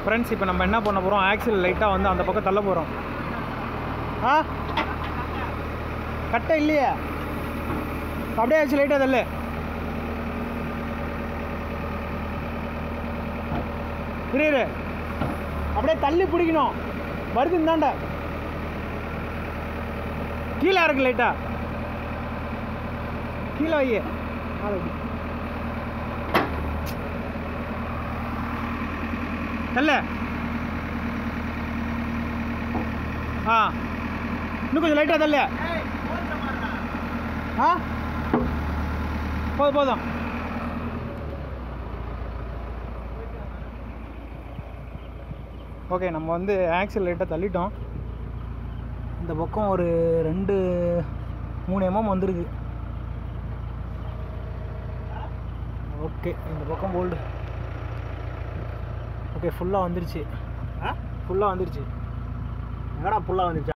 Friends இப்போ நம்ம என்ன பண்ண போகிறோம் ஆக்சில் லைட்டாக வந்து அந்த பக்கம் தள்ள போகிறோம் ஆ கட்டை இல்லையே அப்படியே ஆச்சு லைட்டாக தள்ளு இரு இரு அப்படியே தள்ளி பிடிக்கணும் வருது இந்தாண்ட கீழே இருக்கு லைட்டா கீழே வை ஆளு வை. தள்ள ஆ இன்னும் கொஞ்சம் லைட்டாக தள்ள ஆ போதும் போதும் ஓகே நம்ம வந்து ஆக்சில் லைட்டாக தள்ளிட்டோம் இந்த பக்கம் ஒரு ரெண்டு மூணு எம்எம் வந்திருக்கு ஓகே இந்த பக்கம் போல்டு ஓகே ஃபுல்லாக வந்துருச்சு ஃபுல்லாக வந்துருச்சு எங்கடா புல்லா வந்துச்சா